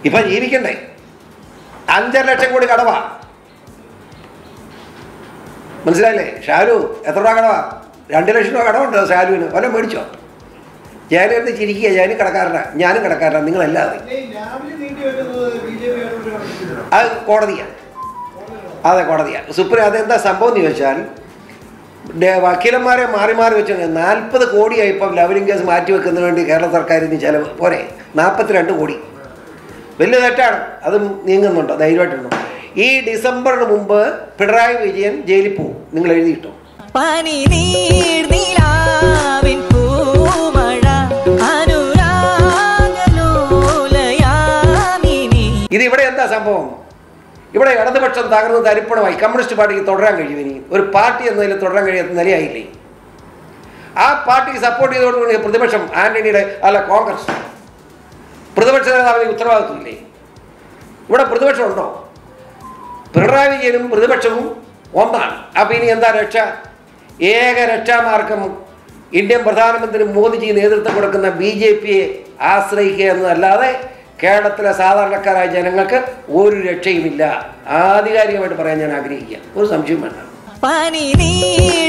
ഇപ്പൊ ജീവിക്കണ്ടേ അഞ്ചര ലക്ഷം കോടി കടവാ മനസ്സിലായില്ലേ ഷാലു എത്ര രൂപ കടവാ രണ്ട് ലക്ഷം രൂപ കടമുണ്ട് ഷാലുവിന് വല്ല മേടിച്ചോ ഞാനിരുന്ന് ചിരിക്കുക ഞാനും കടക്കാരനാ ഞാനും കടക്കാരനാ നിങ്ങളല്ലാതെ ഈ രാവിലെ നീട്ടി വെക്കുന്നത് ബി ജെ പി ആയിട്ട് കണക്ട് അത് കോടതിയാണ് അതെ കോടതിയാണ് സുപ്രീം അതെന്താ സംഭവം എന്ന് ചോദിച്ചാൽ ഡേ- വക്കീലന്മാരെ മാറി മാറി വെച്ച് നാൽപ്പത് കോടിയായി ഇപ്പം ലവലിംഗ് കേസ് മാറ്റി വെക്കുന്നതിന് വേണ്ടി കേരള സർക്കാരിന് ചിലവ് പോരെ നാൽപ്പത്തിരണ്ട് കോടി വലിയ തെറ്റാണ് അതും നീങ്ങുന്നുണ്ടോ ധൈര്യമായിട്ടുണ്ടോ ഈ ഡിസംബറിന് മുമ്പ് പിണറായി വിജയൻ ജയിലിൽ പോകും നിങ്ങൾ എഴുതിയിട്ടോ പനി നീർ നിലാവിൻ പൂമഴ അനുരാഗലോലയാമിനി ഇത് ഇവിടെ എന്താ സംഭവം ഇവിടെ ഇടതുപക്ഷം തകർന്ന് തരിപ്പണമായി കമ്മ്യൂണിസ്റ്റ് പാർട്ടിക്ക് തുടരാൻ കഴിയും ഇനി ഒരു പാർട്ടി എന്നതിൽ തുടരാൻ കഴിയാത്ത നിലയായില്ലേ ആ പാർട്ടിക്ക് സപ്പോർട്ട് ചെയ്തോടുകൂടി പ്രതിപക്ഷം ആന്റണിയുടെ അല്ല കോൺഗ്രസ് പ്രതിപക്ഷ നേതാവിന് ഉത്തരവാദിത്വമില്ലേ ഇവിടെ പ്രതിപക്ഷം ഉണ്ടോ പിണറായി വിജയനും പ്രതിപക്ഷവും ഒന്നാണ് അപ്പം ഇനി എന്താ രക്ഷ ഏക രക്ഷാമാർഗം ഇന്ത്യൻ പ്രധാനമന്ത്രി മോദിജി നേതൃത്വം കൊടുക്കുന്ന ബി ജെ പിയെ ആശ്രയിക്കുക എന്നതല്ലാതെ കേരളത്തിലെ സാധാരണക്കാരായ ജനങ്ങൾക്ക് ഒരു രക്ഷയുമില്ല ആധികാരികമായിട്ട് പറയാൻ ഞാൻ ആഗ്രഹിക്കുക ഒരു സംശയം വേണ്ട പനി നീർ